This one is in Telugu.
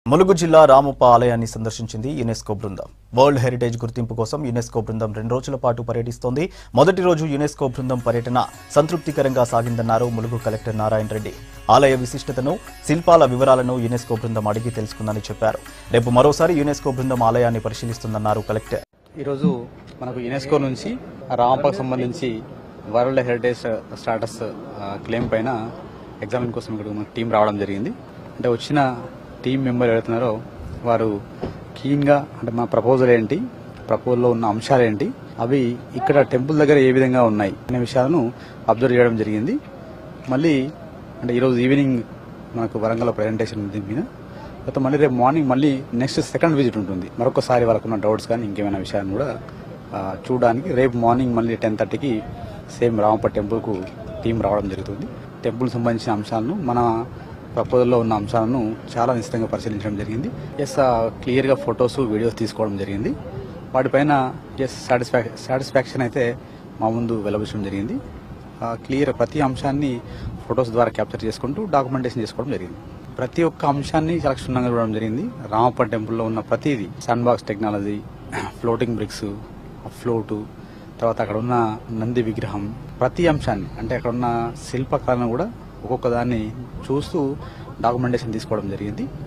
ములుగు జిల్లా రామప్ప ఆలయాన్ని సందర్శించింది యునెస్కో బృందం వరల్డ్ హెరిటేజ్ గుర్తింపు కోసం యునెస్కో బృందం రెండు రోజుల పాటు పర్యటిస్తోంది మొదటి రోజు యునెస్కో బృందం పర్యటన సంతృప్తికరంగా సాగిందన్నారు ములుగు కలెక్టర్ నారాయణ రెడ్డి ఆలయ విశిష్టతను శిల్పాల వివరాలను యునెస్కో బృందం అడిగి తెలుసుకుందని చెప్పారు రేపు మరోసారి యునెస్కో బృందం ఆలయాన్ని పరిశీలిస్తుందన్నారు కలెక్టర్ ఈరోజు మనకు యునెస్కో నుంచి రామప్పకు సంబంధించి వరల్డ్ హెరిటేజ్ స్టాటస్ ఆ, క్లెయిమ్ పైన ఎగ్జామిన్ కోసం ఇక్కడ మన టీం రావడం జరిగింది అంటే వచ్చిన టీం మెంబర్ ఎవరుతున్నారో వారు కీన్గా అంటే మన ప్రపోజల్ ఏంటి ప్రపోజల్లో ఉన్న అంశాలు ఏంటి అవి ఇక్కడ టెంపుల్ దగ్గర ఏ విధంగా ఉన్నాయి అనే విషయాలను అబ్జర్వ్ చేయడం జరిగింది మళ్ళీ అంటే ఈరోజు ఈవినింగ్ మనకు వరంగల్ ప్రజెంటేషన్ ఉంది దీని మీద తర్వాత మళ్ళీ రేపు మార్నింగ్ మళ్ళీ నెక్స్ట్ సెకండ్ విజిట్ ఉంటుంది మరొకసారి వాళ్ళకున్న డౌట్స్ కానీ ఇంకేమైనా విషయాన్ని కూడా ఆ, చూడడానికి రేపు మార్నింగ్ మళ్ళీ టెన్ థర్టీకి సేమ్ రామప్ప టెంపుల్కు టీం రావడం జరుగుతుంది టెంపుల్ సంబంధించిన అంశాలను మన ప్రపోజల్లో ఉన్న అంశాలను చాలా నిశ్చితంగా పరిశీలించడం జరిగింది ఎస్ క్లియర్గా ఫొటోస్ వీడియోస్ తీసుకోవడం జరిగింది వాటిపైన ఎస్ సాటిస్ఫాక్ సాటిస్ఫాక్షన్ అయితే మా ముందు వెలబుచ్చడం జరిగింది క్లియర్ ప్రతి అంశాన్ని ఫొటోస్ ద్వారా క్యాప్చర్ చేసుకుంటూ డాక్యుమెంటేషన్ చేసుకోవడం జరిగింది ప్రతి ఒక్క అంశాన్ని చాలా క్షుణ్ణంగా చూడడం జరిగింది రామప్ప టెంపుల్లో ఉన్న ప్రతిదీ sun box technology floating bricks float తర్వాత అక్కడ ఉన్న నంది విగ్రహం ప్రతి అంశాన్ని అంటే అక్కడ ఉన్న శిల్పకళను కూడా ఒక్కొక్క దాన్ని చూస్తూ డాక్యుమెంటేషన్ తీసుకోవడం జరిగింది